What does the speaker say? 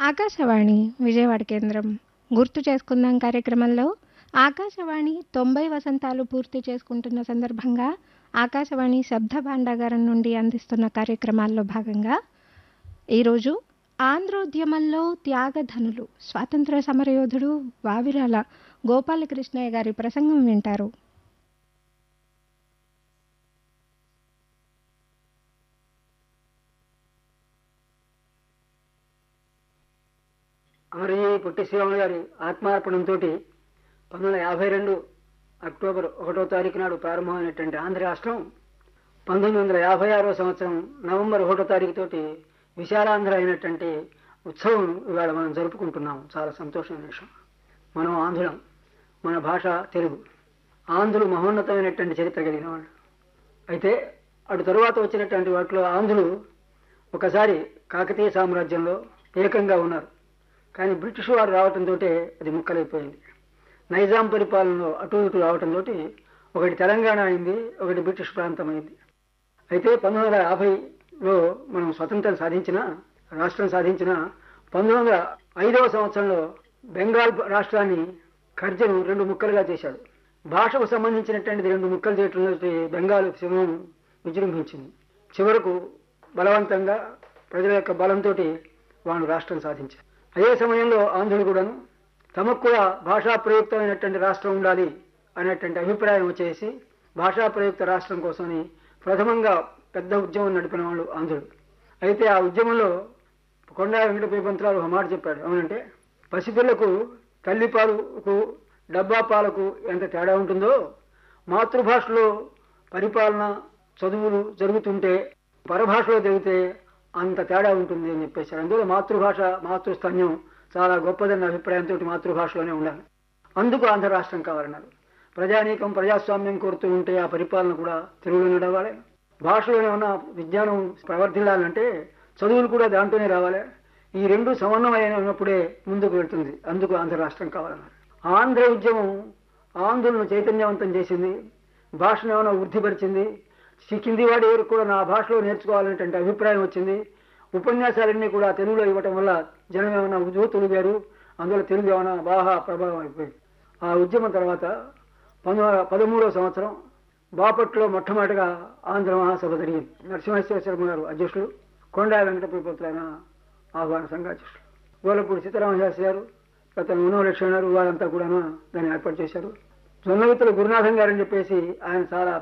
ఆకాశవాణి విజయవాడ కేంద్రం గుర్తు చేసుకుందాం కార్యక్రమంలో ఆకాశవాణి తొంభై వసంతాలు పూర్తి చేసుకుంటున్న సందర్భంగా ఆకాశవాణి శబ్ద భాండాగారం నుండి అందిస్తున్న కార్యక్రమాల్లో భాగంగా ఈరోజు ఆంధ్రోద్యమంలో త్యాగధనులు స్వాతంత్ర సమరయోధుడు వావిరాల గోపాలకృష్ణయ్య గారి ప్రసంగం వింటారు అమరజీ పొట్టి శ్రీరాములు గారి ఆత్మార్పణంతో పంతొమ్మిది వందల యాభై రెండు అక్టోబర్ ఒకటో తారీఖు నాడు ప్రారంభమైనటువంటి ఆంధ్ర రాష్ట్రం పంతొమ్మిది వందల యాభై ఆరో సంవత్సరం నవంబర్ ఒకటో తారీఖు తోటి విశాలాంధ్ర అయినటువంటి ఉత్సవం ఇవాళ మనం జరుపుకుంటున్నాం చాలా సంతోషమైన విషయం మనం ఆంధ్రులం మన భాష తెలుగు ఆంధ్రులు మహోన్నతమైనటువంటి చరిత్ర కలిగిన వాళ్ళు అయితే అటు తరువాత వచ్చినటువంటి వాటిలో ఆంధ్రులు ఒకసారి కాకతీయ సామ్రాజ్యంలో ఏకంగా ఉన్నారు కానీ బ్రిటిష్ వారు రావటంతో అది ముక్కలైపోయింది నైజాం పరిపాలనలో అటు ఇటు రావటంతో ఒకటి తెలంగాణ అయింది ఒకటి బ్రిటిష్ ప్రాంతం అయింది అయితే పంతొమ్మిది వందల యాభైలో మనం స్వతంత్రం సాధించిన రాష్ట్రం సాధించిన పంతొమ్మిది వందల ఐదవ సంవత్సరంలో బెంగాల్ రాష్ట్రాన్ని ఖర్జను రెండు ముక్కలుగా చేశాడు భాషకు సంబంధించినటువంటిది రెండు ముక్కలు చేయటంలో బెంగాల్ సింహం విజృంభించింది చివరకు బలవంతంగా ప్రజల యొక్క బలంతో వాళ్ళు రాష్ట్రం సాధించారు అదే సమయంలో ఆంధ్రులు కూడాను తమకు కూడా భాషా ప్రయుక్తమైనటువంటి రాష్ట్రం ఉండాలి అనేటువంటి అభిప్రాయం వచ్చేసి భాషా ప్రయుక్త రాష్ట్రం కోసమని ప్రథమంగా పెద్ద ఉద్యమం నడిపిన వాళ్ళు ఆంధ్రులు అయితే ఆ ఉద్యమంలో కొండా వెంకటపై పంతురాలు ఒక మాట చెప్పాడు అవునంటే పసిపిల్లకు తల్లి పాలకు డబ్బా పాలకు ఎంత తేడా ఉంటుందో మాతృభాషలో పరిపాలన చదువులు జరుగుతుంటే పరభాషలో జరిగితే అంత తేడా ఉంటుంది అని చెప్పేశారు అందులో మాతృభాష మాతృస్థాన్యం చాలా గొప్పదన్న అభిప్రాయంతో మాతృభాషలోనే ఉండాలి అందుకు ఆంధ్ర రాష్ట్రం కావాలన్నారు ప్రజానీకం ప్రజాస్వామ్యం కోరుతూ ఉంటే ఆ పరిపాలన కూడా తెలుగులోనే రావాలి భాషలోనే ఉన్న విజ్ఞానం ప్రవర్తిల్లాలంటే చదువులు కూడా దాంట్లోనే రావాలి ఈ రెండు సమన్వయమైనప్పుడే ముందుకు వెళ్తుంది అందుకు ఆంధ్ర రాష్ట్రం కావాలన్నారు ఆంధ్ర ఉద్యమం ఆంధ్రులను చైతన్యవంతం చేసింది భాషను ఏమైనా వృద్ధిపరిచింది కింది వాడి ఎవరికి కూడా నా భాషలో నేర్చుకోవాలనేటువంటి అభిప్రాయం వచ్చింది ఉపన్యాసాలన్నీ కూడా తెలుగులో ఇవ్వటం వల్ల జనం ఏమైనా ఉద్యోగులు అందువల్ల తెలుగు ఏమైనా బాగా ప్రభావం అయిపోయింది ఆ ఉద్యమం తర్వాత పంతొమ్మిది పదమూడవ సంవత్సరం బాపట్లో మొట్టమొదటిగా ఆంధ్ర మహాసభ జరిగింది నరసింహేశ్వర గారు అధ్యక్షులు కొండా వెంకటపతి ఆయన ఆహ్వాన సంఘాధ్యక్షులు గోలపూడి సీతారామ శాస్త్రి గారు గత మనోలక్ష్మణ్ గారు వారంతా కూడా దాన్ని ఏర్పాటు చేశారు జొన్నవిత్తుల గురునాథం గారని చెప్పేసి ఆయన చాలా